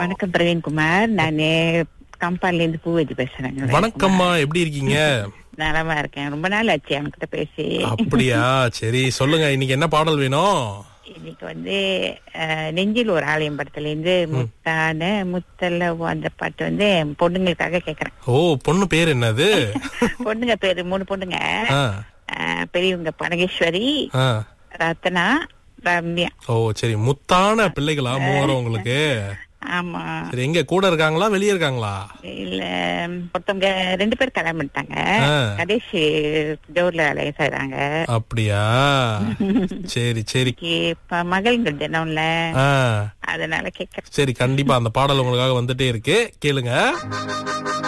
வணக்கம் பிரவீன்குமார் நானு கம்பால்ல இருந்து பூவதி பேசுறேங்க வணக்கம்மா எப்படி இருக்கீங்க நலமா இருக்கேன் ரொம்ப நாள் ஆச்சு அவன்கிட்ட பேசி அப்படியா சரி சொல்லுங்க இன்னைக்கு என்ன பாடல் வேணும் இன்னைக்கு வந்து அஹ், நெஞ்சில் ஒரு ஆலயம் படத்துல இருந்து முத்தான முத்தல்ல அந்த பாட்டு வந்து என் பொண்ணுங்களுக்காக கேக்குறேன் ஓ பொண்ணு பேர் என்னது பொண்ணுங்க பேரு மூணு பொண்ணுங்க ஆ, அஹ், பெரியவங்க பனகேஸ்வரி ஆ. ரத்னா ரம்யா ஓ சரி முத்தான பிள்ளைகளா மூவரும் உங்களுக்கு ஆமா சரி எங்க கூட இருக்காங்களா வெளியே இருக்காங்களா இல்ல ஒருத்தவங்க ரெண்டு பேர் கல்யாணம் பண்ணிட்டாங்க ஆ. கடைசி ஜோர்ல வேலையை செய்றாங்க அப்படியா சரி சரி இன்னைக்கு இப்ப மகள்கள் தினம்ல ஆ அதனால கேக்குறேன் சரி கண்டிப்பா அந்த பாடல் உங்களுக்காக வந்துட்டே இருக்கு கேளுங்க